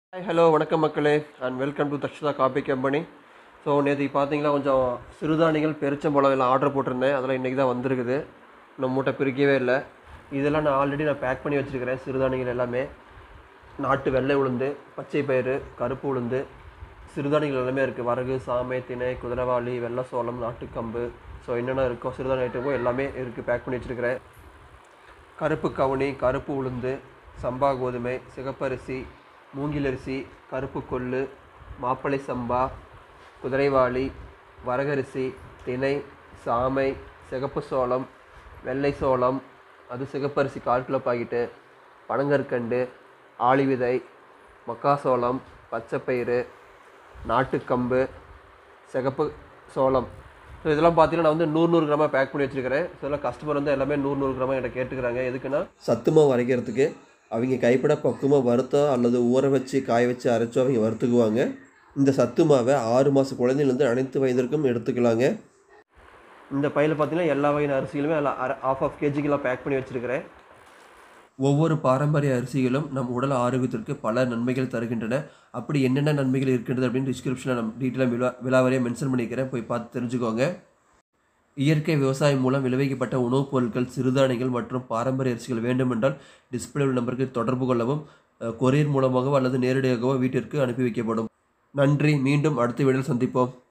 hi hello வணக்கம் மக்களே and welcome to Dakshata coffee company so நேற்று பார்த்தீங்கன்னா கொஞ்சம் சிறுதானியங்கள் பெருச்சம்பழம் எல்லாம் ஆர்டர் போட்டிருந்தேன் அதெல்லாம் இன்றைக்கி தான் வந்திருக்குது இன்னும் மூட்டை பிரிக்கவே இல்லை இதெல்லாம் நான் ஆல்ரெடி நான் பேக் பண்ணி வச்சுருக்கிறேன் சிறுதானியங்கள் எல்லாமே நாட்டு வெள்ளை உளுந்து பச்சை பயிறு கருப்பு உளுந்து சிறுதானியங்கள் எல்லாமே இருக்குது வரகு சாமை திணை குதிரவாளி வெள்ளை சோளம் நாட்டுக்கம்பு ஸோ என்னென்ன இருக்கோ சிறுதானிய ஐட்டமோ எல்லாமே இருக்குது பேக் பண்ணி வச்சுருக்கிறேன் கருப்பு கவுனி கருப்பு உளுந்து சம்பா கோதுமை சிகப்பரிசி மூங்கிலரிசி கருப்பு கொள்ளு மாப்பிளை சம்பா குதிரைவாளி வரகரிசி திணை சாமை சிகப்பு சோளம் வெள்ளை சோளம் அது சிகப்பரிசி கால் கிலோ பாக்கெட்டு பனங்கற்கண்டு ஆளி விதை மக்காசோளம் பச்சைப்பயிறு நாட்டுக்கம்பு சிகப்பு சோளம் ஸோ இதெல்லாம் பார்த்தீங்கன்னா நான் வந்து நூறு நூறு கிராமாக பேக் பண்ணி வச்சிருக்கிறேன் ஸோ இதெல்லாம் கஸ்டமர் வந்து எல்லாமே நூறு நூறு கிராமாக என்கிட்ட கேட்டுக்கிறாங்க எதுக்குன்னா சத்துமாவு அரைக்கிறதுக்கு அவங்க கைப்பட பக்குவமாக வறுத்தோ அல்லது ஊற வச்சு காய வச்சு அரைச்சோ அவங்க வறுத்துக்குவாங்க இந்த சத்து மாவை ஆறு மாத குழந்தையிலேருந்து அனைத்து வயதிற்கும் எடுத்துக்கலாங்க இந்த பையில் பார்த்தீங்கன்னா எல்லா வகையான அரிசிகளுமே அதில் அரை ஆஃப் ஆஃப் கேஜிக்கெல்லாம் பேக் பண்ணி வச்சுருக்கிறேன் ஒவ்வொரு பாரம்பரிய அரிசிகளும் நம் உடல் ஆரோக்கியத்திற்கு பல நன்மைகள் தருகின்றன அப்படி என்னென்ன நன்மைகள் இருக்கின்றது அப்படின்னு டிஸ்கிரிப்ஷனில் நம்ம டீட்டெயிலாக விழா விழாவரையாக மென்ஷன் பண்ணிக்கிறேன் போய் பார்த்து தெரிஞ்சுக்கோங்க இயற்கை விவசாயம் மூலம் விளைவிக்கப்பட்ட உணவுப் பொருட்கள் சிறுதானியங்கள் மற்றும் பாரம்பரிய அரிசிகள் வேண்டுமென்றால் டிஸ்பிளே உள்ள நம்பருக்கு தொடர்பு கொள்ளவும் அஹ், கொரியர் மூலமாகவோ அல்லது நேரடியாகவோ வீட்டிற்கு அனுப்பி வைக்கப்படும் நன்றி மீண்டும் அடுத்த வீடியோவில் சந்திப்போம்